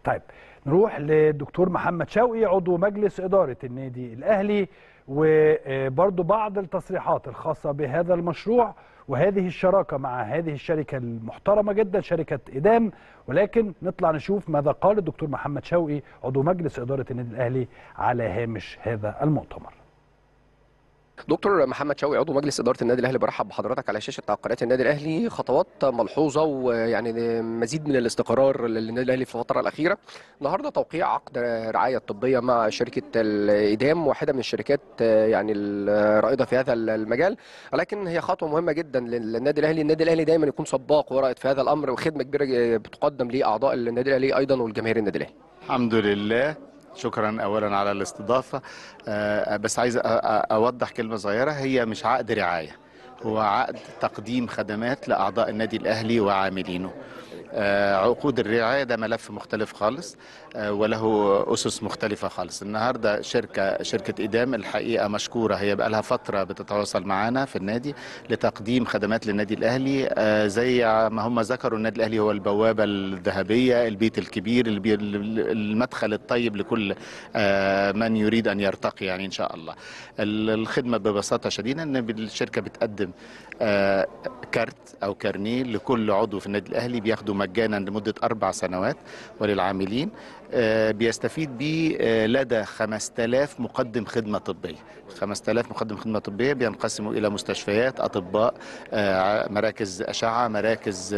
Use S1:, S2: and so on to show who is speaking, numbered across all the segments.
S1: طيب نروح للدكتور محمد شوقي عضو مجلس إدارة النادي الأهلي وبرضو بعض التصريحات الخاصة بهذا المشروع وهذه الشراكة مع هذه الشركة المحترمة جدا شركة إدام ولكن نطلع نشوف ماذا قال الدكتور محمد شوقي عضو مجلس إدارة النادي الأهلي على هامش هذا المؤتمر
S2: دكتور محمد شوقي عضو مجلس اداره النادي الاهلي برحب بحضرتك على شاشه قناه النادي الاهلي خطوات ملحوظه ويعني مزيد من الاستقرار للنادي الاهلي في الفتره الاخيره النهارده توقيع عقد رعايه طبيه مع شركه الايدام واحده من الشركات يعني الرائده في هذا المجال ولكن هي خطوه مهمه جدا للنادي الاهلي النادي الاهلي دايما يكون سباق ورائد في هذا الامر وخدمه كبيره بتقدم لاعضاء النادي الاهلي ايضا والجماهير النادي الاهلي
S3: الحمد لله شكرا اولا على الاستضافه أه بس عايز اوضح كلمه صغيره هي مش عقد رعايه هو عقد تقديم خدمات لاعضاء النادي الاهلي وعاملينه أه عقود الرعايه ده ملف مختلف خالص أه وله اسس مختلفه خالص النهارده شركه شركه ادام الحقيقه مشكوره هي بقى لها فتره بتتواصل معانا في النادي لتقديم خدمات للنادي الاهلي زي ما هم ذكروا النادي الاهلي هو البوابه الذهبيه البيت الكبير المدخل الطيب لكل من يريد ان يرتقي يعني ان شاء الله الخدمه ببساطه شديده ان الشركه بتقدم كارت او كارنيه لكل عضو في النادي الاهلي بياخده مجانا لمده اربع سنوات وللعاملين بيستفيد به لدى 5000 مقدم خدمه طبيه 5000 مقدم خدمه طبيه بينقسموا الى مستشفيات اطباء مراكز اشعه مراكز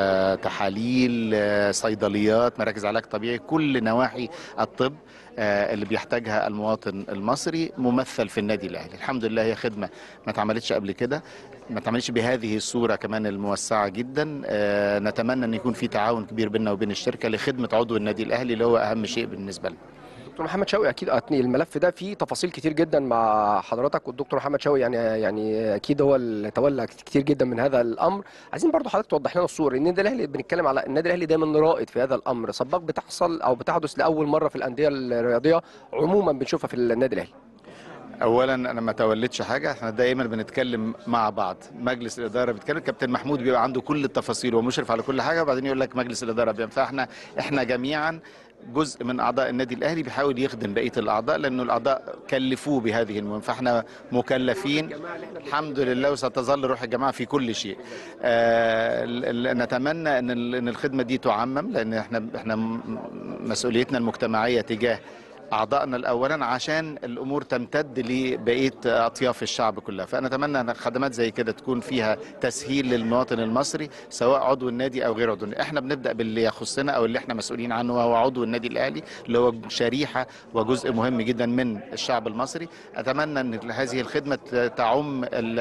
S3: تحاليل صيدليات مراكز علاج طبيعي كل نواحي الطب اللي بيحتاجها المواطن المصري ممثل في النادي الاهلي الحمد لله هي خدمه ما اتعملتش قبل كده ما اتعملتش بهذه الصوره كمان الموسعه جدا نتمنى ان يكون في تعاون كبير بيننا وبين الشركه لخدمه عضو النادي الاهلي اللي هو اهم شيء بالنسبه لنا
S2: دكتور محمد شوقي اكيد الملف ده فيه تفاصيل كتير جدا مع حضرتك والدكتور محمد شوقي يعني يعني اكيد هو اللي تولى كتير جدا من هذا الامر عايزين برضو حضرتك توضح لنا الصوره النادي الاهلي بنتكلم على النادي الاهلي دايما رائد في هذا الامر سباق بتحصل او بتحدث لاول مره في الانديه الرياضيه عموما بنشوفها في النادي الاهلي
S3: اولا انا ما تولدش حاجه احنا دايما بنتكلم مع بعض مجلس الاداره بيتكلم كابتن محمود بيبقى عنده كل التفاصيل ومشرف على كل حاجه وبعدين يقول لك مجلس الاداره بيعمل فاحنا احنا جميعا جزء من اعضاء النادي الاهلي بيحاول يخدم بقيه الاعضاء لانه الاعضاء كلفوه بهذه المهمه فاحنا مكلفين الحمد لله وستظل روح الجماعه في كل شيء آه نتمنى ان ان الخدمه دي تعمم لان احنا احنا مسؤوليتنا المجتمعيه تجاه اعضائنا الاولا عشان الامور تمتد لبقيه اطياف الشعب كلها فانا اتمنى ان خدمات زي كده تكون فيها تسهيل للمواطن المصري سواء عضو النادي او غير عضو النادي احنا بنبدا باللي يخصنا او اللي احنا مسؤولين عنه وهو عضو النادي الاهلي اللي هو شريحه وجزء مهم جدا من الشعب المصري اتمنى ان هذه الخدمه تعم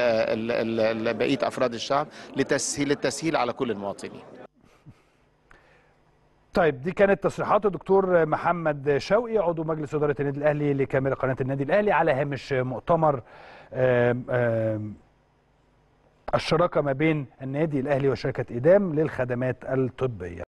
S3: بقيه افراد الشعب لتسهيل التسهيل على كل المواطنين
S1: طيب دي كانت تصريحات الدكتور محمد شوقي عضو مجلس اداره النادي الاهلي لكاميرا قناه النادي الاهلي على هامش مؤتمر آم آم الشراكه ما بين النادي الاهلي وشركه ايدام للخدمات الطبيه